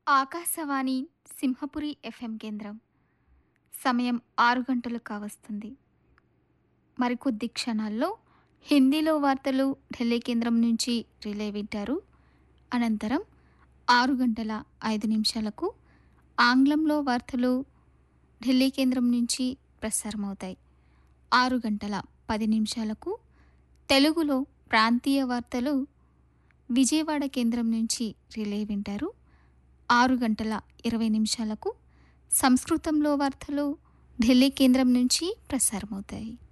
Akashvani Simhapuri FM కేంద్రం సమయం ఆరు గంటలు కావస్తుంది మరికొద్ది క్షణాల్లో హిందీలో వార్తలు ఢిల్లీ కేంద్రం నుంచి రిలే వింటారు అనంతరం ఆరు గంటల ఐదు నిమిషాలకు ఆంగ్లంలో వార్తలు ఢిల్లీ కేంద్రం నుంచి ప్రసారమవుతాయి ఆరు గంటల పది నిమిషాలకు తెలుగులో ప్రాంతీయ వార్తలు విజయవాడ కేంద్రం నుంచి రిలే వింటారు ఆరు గంటల ఇరవై నిమిషాలకు సంస్కృతంలో వార్తలు ఢిల్లీ కేంద్రం నుంచి ప్రసారమవుతాయి